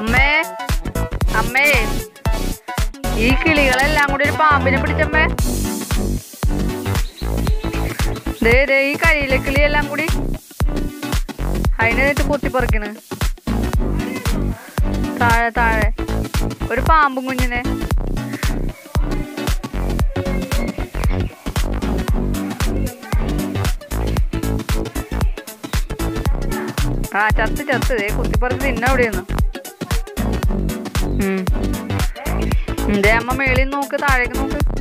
അമ്മേ അമ്മേ ഈ കിളികളെല്ലാം കൂടി ഒരു പാമ്പിനെ പിടിച്ചമ്മേ ദേ ദേ ഈ കരിയിലെ കിളിയെല്ലാം കൂടി അതിനായിട്ട് കുത്തിപ്പറിക്കണ് താഴെ താഴെ ഒരു പാമ്പും കുഞ്ഞിനെ ആ ചത്ത് ചത്ത് ദേ കുത്തിപ്പറിച്ച് തിന്ന എവിടെയെന്ന് ദേ അമ്മ മേളിൽ നോക്ക് താഴേക്ക് നോക്ക്